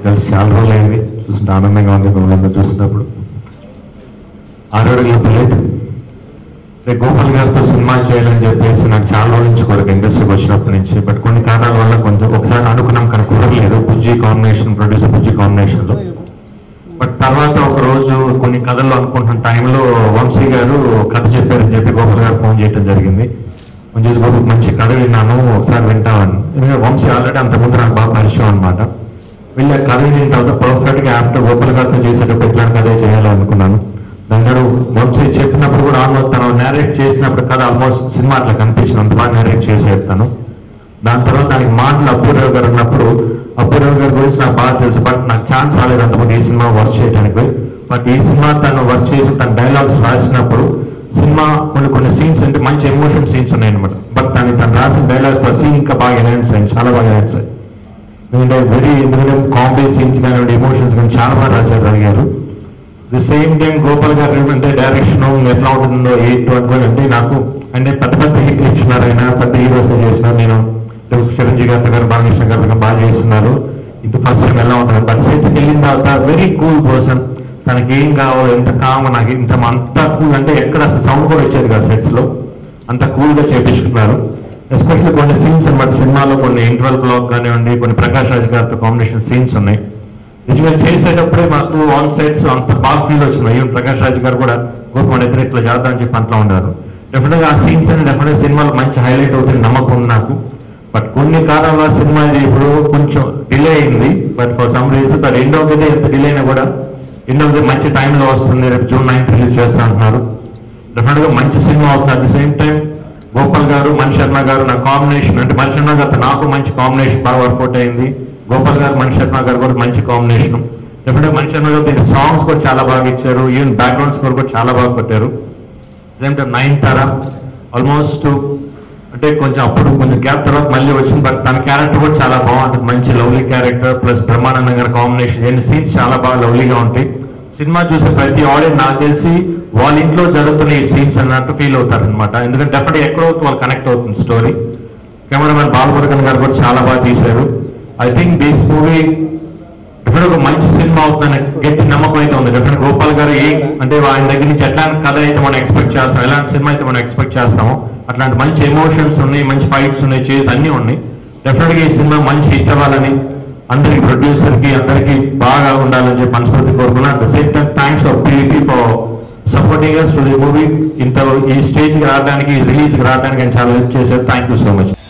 కలిసి చాలా రోజులు అయింది చూస్తుంటే ఆనందంగా ఉంది మిమ్మల్ని అందరూ చూసినప్పుడు ఆరోగ్య బుల్లెట్ రేపు గోపాల్ గారితో సినిమా చేయాలని చెప్పేసి నాకు చాలా రోజుల నుంచి కోరిక ఇండస్ట్రీకి వచ్చినప్పటి నుంచి బట్ కొన్ని కారణాల వల్ల కొంచెం ఒకసారి అనుకున్నాం కానీ కుదరలేదు బుజ్జి కాంబినేషన్ ప్రొడ్యూసర్ బుజ్జి కాంబినేషన్లో బట్ తర్వాత ఒక రోజు కొన్ని కథలు అనుకుంటున్న టైంలో వంశీ గారు కథ చెప్పారని చెప్పి గోపాల్ గారు ఫోన్ చేయడం జరిగింది ఫోన్ చేసి గోపాల్ మంచి కథ విన్నాను ఒకసారి వింటామని ఎందుకంటే వంశీ ఆల్రెడీ అంత ముందు నాకు బాగా పరిచయం అనమాట వీళ్ళ కథ విన్న తర్వాత పర్ఫెక్ట్గా యాప్ట్ గోపాల్ గారితో చేసేటప్పుడు ఇట్లాంటి కథే చేయాలనుకున్నాను దాని గారు వంశీ చెప్పినప్పుడు కూడా ఆల్మోస్ట్ తను నేరేట్ చేసినప్పుడు కథ ఆల్మోస్ట్ సినిమా అట్లా కనిపించింది అంత బాగా నేరేట్ చేసేస్తాను దాని తర్వాత దానికి మాటలు అప్పూరావు గారు ఉన్నప్పుడు అప్పూరావు గారి గురించి నాకు బాగా తెలుసు బట్ నాకు ఛాన్స్ రాలేదు అంతకుముందు ఈ సినిమా వర్క్ చేయడానికి బట్ ఈ సినిమా తను వర్క్ చేసి తన డైలాగ్స్ రాసినప్పుడు సినిమా కొన్ని కొన్ని సీన్స్ అంటే మంచి ఎమోషన్ సీన్స్ ఉన్నాయి అనమాట బట్ దాన్ని తను రాసిన డైలాగ్స్ సీన్ ఇంకా బాగా ఎనౌన్స్ అయ్యింది చాలా బాగా ఎనౌన్స్ అయ్యి ఎందుకంటే వెరీ ఎందుకంటే కామెడీ సీన్స్ కానివ్వండి ఎమోషన్స్ కానీ చాలా బాగా రాశారు రవి గారు ది సేమ్ టైం గోపాల్ గారు అంటే డైరెక్షన్ ఎట్లా ఉంటుందో ఎయిట్ అనుకోని అంటే నాకు అంటే పెద్ద పెద్ద హిట్లు ఇచ్చినారు ఆయన పెద్ద హీరోస్ చేసినారు నేను చిరంజీవి గారి గారు బాలకృష్ణ గారి దగ్గర బాగా చేస్తున్నారు ఇది ఫస్ట్ టైం ఎలా ఉంటుంది బట్ సెట్స్కి వెళ్ళిన తర్వాత వెరీ కూల్ పర్సన్ తనకి ఏం కావాలో ఎంత కామ నాకు ఇంత అంత కూల్ అంటే ఎక్కడ అసలు సౌండ్ కూడా వచ్చేది కదా సెట్స్ లో అంత కూల్ గా చేపించుకున్నారు ఎస్పెషల్లీ కొన్ని సీన్స్ అన్నమాట సినిమాలో కొన్ని ఇంటర్వల్ బ్లాక్ కానివ్వండి కొన్ని ప్రకాష్ రాజ్ గారితో కాంబినేషన్ సీన్స్ ఉన్నాయి నిజంగా చేసేటప్పుడే మాకు ఆన్ సైడ్స్ అంత బాగా ఫీల్ వచ్చింది ఈవెన్ ప్రకాష్ రాజ్ గారు కూడా గొప్ప మన ఇద్దరు ఇట్లా చేద్దామని చెప్పి అంట్లో ఉన్నారు డెఫినెట్ గా ఆ సీన్స్ అని డెఫినెట్ సినిమాలో మంచి హైలైట్ అవుతుంది నమ్మకం ఉంది నాకు బట్ కొన్ని కారణాల వల్ల సినిమా ఇది ఇప్పుడు కొంచెం డిలే అయింది but for some reason but end of the ఎంత డిలే అయినా కూడా ఎండ్ ఆఫ్ ది మంచి టైంలో వస్తుంది రేపు జూన్ నైన్త్ రిలీజ్ చేస్తా అంటున్నారు డెఫినెట్ గా మంచి సినిమా అవుతుంది at the same time Gopal గారు మణి శర్మ గారు నా కాంబినేషన్ అంటే మణి శర్మ గారితో నాకు మంచి కాంబినేషన్ బాగా వర్కౌట్ అయింది గోపాల్ గారు మణి శర్మ గారు కూడా మంచి కాంబినేషన్ డెఫినెట్ మణి శర్మ గారు దీని సాంగ్స్ కూడా చాలా బాగా ఇచ్చారు ఈవెన్ బ్యాక్గ్రౌండ్ స్కోర్ కూడా చాలా బాగా కొట్టారు same time Nayanthara almost అంటే కొంచెం అప్పుడు కొంచెం గ్యాప్ తర్వాత మళ్ళీ వచ్చింది బట్ తన క్యారెక్టర్ కూడా చాలా బాగుంటుంది మంచి లవ్లీ క్యారెక్టర్ ప్లస్ బ్రహ్మానందం గారి కాంబినేషన్ ఎన్ని సీన్స్ చాలా బాగా లవ్లీగా ఉంటాయి సినిమా చూసే ప్రతి ఆడియన్స్ నాకు తెలిసి వాళ్ళ ఇంట్లో జరుగుతున్న ఈ సీన్స్ అన్నట్టు ఫీల్ అవుతారు అనమాట ఎందుకంటే డెఫినెట్ ఎక్కడో వాళ్ళు కనెక్ట్ అవుతుంది స్టోరీ కెమెరామెన్ బాలమురుగన్ గారు కూడా చాలా బాగా తీశారు I think this movie definite ఒక మంచి సినిమా అవుతుందని గట్టి నమ్మకం అయితే ఉంది డెఫినెట్ గోపాల్ గారు ఏ అంటే ఆయన దగ్గర నుంచి ఎట్లాంటి కథ అయితే మనం ఎక్స్పెక్ట్ చేస్తాం ఎలాంటి సినిమా అయితే మనం ఎక్స్పెక్ట్ చేస్తామో అట్లాంటి మంచి ఎమోషన్స్ ఉన్నాయి మంచి ఫైట్స్ ఉన్నాయి చేసి అన్ని ఉన్నాయి డెఫినెట్ గా ఈ సినిమా మంచి హిట్ అవ్వాలని అందరికి ప్రొడ్యూసర్ కి అందరికి బాగా ఉండాలని చెప్పి మనస్ఫూర్తి కోరుకున్నాను at the same time thanks for PEP for supporting to the movie ఇంత ఈ స్టేజ్ కి రావడానికి రిలీజ్ కి రావడానికి ఆయన చాలా హెల్ప్ చేశారు థ్యాంక్ యూ సో మచ్